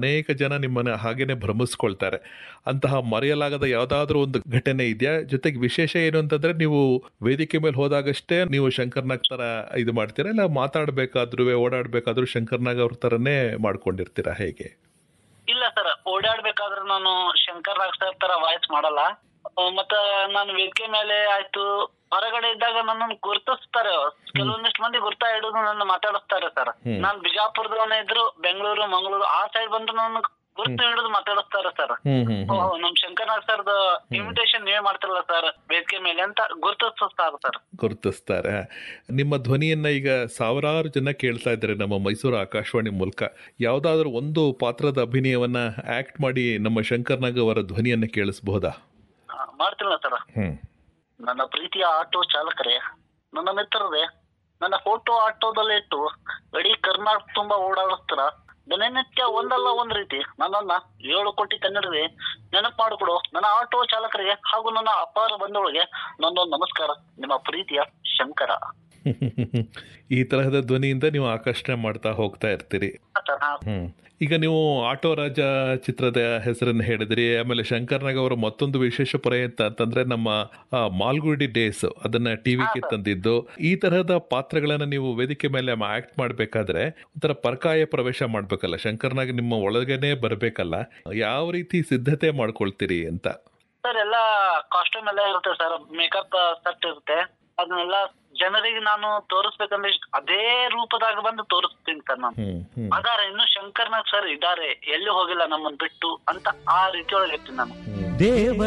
ಅನೇಕ ಜನ ನಿಮ್ಮನ್ನ ಹಾಗೇನೆ ಭ್ರಮಿಸ್ಕೊಳ್ತಾರೆ ಅಂತಹ ಮರೆಯಲಾಗದ ಯಾವ್ದಾದ್ರು ಒಂದು ಘಟನೆ ಇದೆಯಾ ಜೊತೆಗೆ ವಿಶೇಷ ಏನು ಅಂತಂದ್ರೆ ನೀವು ವೇದಿಕೆ ಮೇಲೆ ಹೋದಾಗಷ್ಟೇ ನೀವು ಶಂಕರ್ನಾಗ್ ತರ ಇದು ಮಾಡ್ತೀರಾ ಇಲ್ಲ ಮಾತಾಡ್ಬೇಕಾದ್ರೂ ಓಡಾಡ್ಬೇಕಾದ್ರೂ ಶಂಕರ್ನಾಗ್ ಅವ್ರ ತರನೇ ಮಾಡ್ಕೊಂಡಿರ್ತೀರಾ ಹೇಗೆ ಇಲ್ಲ ಸರ್ ಓಡಾಡ್ಬೇಕಾದ್ರೆ ನಾನು ಶಂಕರ್ ನಾಗ್ ಸರ್ ತರ ವಾಯ್ಸ್ ಮಾಡಲ್ಲ ಆ, ಮತ್ತ ನಾನು ವೇದಿಕೆ ಮೇಲೆ ಆಯ್ತು ಹೊರಗಡೆ ಇದ್ದಾಗ ನನ್ನನ್ನು ಗುರುತಿಸ್ತಾರೆ ಕೆಲವೊಂದಿಷ್ಟು ಮಂದಿ ಗುರ್ತಾ ಹಿಡಿದು ನನ್ನ ಮಾತಾಡಿಸ್ತಾರೆ ಸರ್ ಹ್ಮ್. ನಾನ್ ಬಿಜಾಪುರದವನೇ ಇದ್ರು ಬೆಂಗಳೂರು ಮಂಗಳೂರು ಆ ಸೈಡ್ ಬಂದು ನನ್ನ ಗುರ್ತು ಹಿಡಿದು ಮಾತಾಡಿಸ್ತಾರೆ ಸರ್ ಹ್ಮ್ ಹ್ಮ್ ಓ ನಮ್ ಶಂಕರ್ ನಾಗ್ ಸರ್ದ ಇನ್ವಿಟೇಷನ್ ನೀವೇ ಮಾಡ್ತಿರಲ್ಲ ಸರ್ ವೇದಿಕೆ ಮೇಲೆ ಅಂತ ಗುರುತಿಸ್ತಾರೆ ಸರ್ ಗುರುತಿಸ್ತಾರೆ ನಿಮ್ಮ ಧ್ವನಿಯನ್ನ ಈಗ ಸಾವಿರಾರು ಜನ ಕೇಳ್ತಾ ಇದ್ದಾರೆ ನಮ್ಮ ಮೈಸೂರು ಆಕಾಶವಾಣಿ ಮೂಲಕ ಯಾವ್ದಾದ್ರು ಒಂದು ಪಾತ್ರದ ಅಭಿನಯವನ್ನ ಆಕ್ಟ್ ಮಾಡಿ ನಮ್ಮ ಶಂಕರ್ನಾಗ್ ಅವರ ಧ್ವನಿಯನ್ನ ಕೇಳಿಸಬಹುದಾ ಆ, ಮಾಡ್ತಿಲ್ಲ ಸರ್ ಹ್ಮ್ ನನ್ನ ಪ್ರೀತಿಯ ಆಟೋ ಚಾಲಕರೇ ನನ್ನ ಮಿತ್ರರೇ ನನ್ನ ಫೋಟೋ ಆಟೋದಲ್ಲಿ ಇಟ್ಟು ಇಡೀ ಕರ್ನಾಟಕ ತುಂಬಾ ಓಡಾಡಿಸ್ತಾರ ದಿನನಿತ್ಯ ಒಂದಲ್ಲ ಒಂದ್ ರೀತಿ ನನ್ನನ್ನ ಏಳು ಕೋಟಿ ಕನ್ನಡವೇ ನೆನಪು ಮಾಡಿಕೊಡು ನನ್ನ ಆಟೋ ಚಾಲಕರಿಗೆ ಹಾಗೂ ನನ್ನ ಅಪಾರ ಬಂಧುಗಳಿಗೆ ನನ್ನೊಂದು ನಮಸ್ಕಾರ ನಿಮ್ಮ ಪ್ರೀತಿಯ ಶಂಕರ ಈ ತರಹದ ಧ್ವನಿಯಿಂದ ನೀವು ಆಕರ್ಷಣೆ ಮಾಡ್ತಾ ಹೋಗ್ತಾ ಇರ್ತೀರಿ ಸರ್ ಹಾ ಹ್ಮ್ ಈಗ ನೀವು ಆಟೋ ರಾಜ ಚಿತ್ರದ ಹೆಸರನ್ನು ಹೇಳಿದ್ರಿ ಆಮೇಲೆ ಶಂಕರ್ನಾಗ್ ಅವರ ಮತ್ತೊಂದು ವಿಶೇಷ ಪ್ರಯತ್ನ ಅಂತಂದ್ರೆ ನಮ್ಮ ಆ, ಮಾಲ್ಗುಡಿ ಡೇಸ್ ಅದನ್ನ ಟಿವಿಗೆ ತಂದಿದ್ದು ಈ ತರಹದ ಪಾತ್ರಗಳನ್ನ ನೀವು ವೇದಿಕೆ ಮೇಲೆ ಆಕ್ಟ್ ಮಾಡ್ಬೇಕಾದ್ರೆ ಒಂಥರ ಪರಕಾಯ ಪ್ರವೇಶ ಮಾಡ್ಬೇಕಲ್ಲ ಶಂಕರ್ನಾಗ್ ನಿಮ್ಮ ಒಳಗನೆ ಬರ್ಬೇಕಲ್ಲ ಯಾವ ರೀತಿ ಸಿದ್ಧತೆ ಮಾಡ್ಕೊಳ್ತೀರಿ ಅಂತ ಸರ್ ಎಲ್ಲ ಕಾಸ್ಟ್ಯೂಮ್ ಎಲ್ಲ ಇರುತ್ತೆ ಸರ್ ಮೇಕಪ್ ಸೆಟ್ ಇರುತ್ತೆ ಅದನ್ನೆಲ್ಲ ಜನರಿಗೆ ನಾನು ತೋರಿಸ್ಬೇಕಂದ್ರೆ ಅದೇ ರೂಪದಾಗ ಬಂದು ತೋರಿಸ್ತೀನಿ ಸರ್ ನಾನು ಹ್ಮ್ ಹ್ಮ್ ಅದಾರೆ ಇನ್ನು ಶಂಕರ್ನಾಗ್ ಸರ್ ಇದಾರೆ ಎಲ್ಲಿ ಹೋಗಿಲ್ಲ ನಮ್ಮನ್ ಬಿಟ್ಟು ಅಂತ ಆ ರೀತಿ ಒಳಗೆ ಇರ್ತೀನಿ ನಾನು ಹ್ಮ್ ದೇವ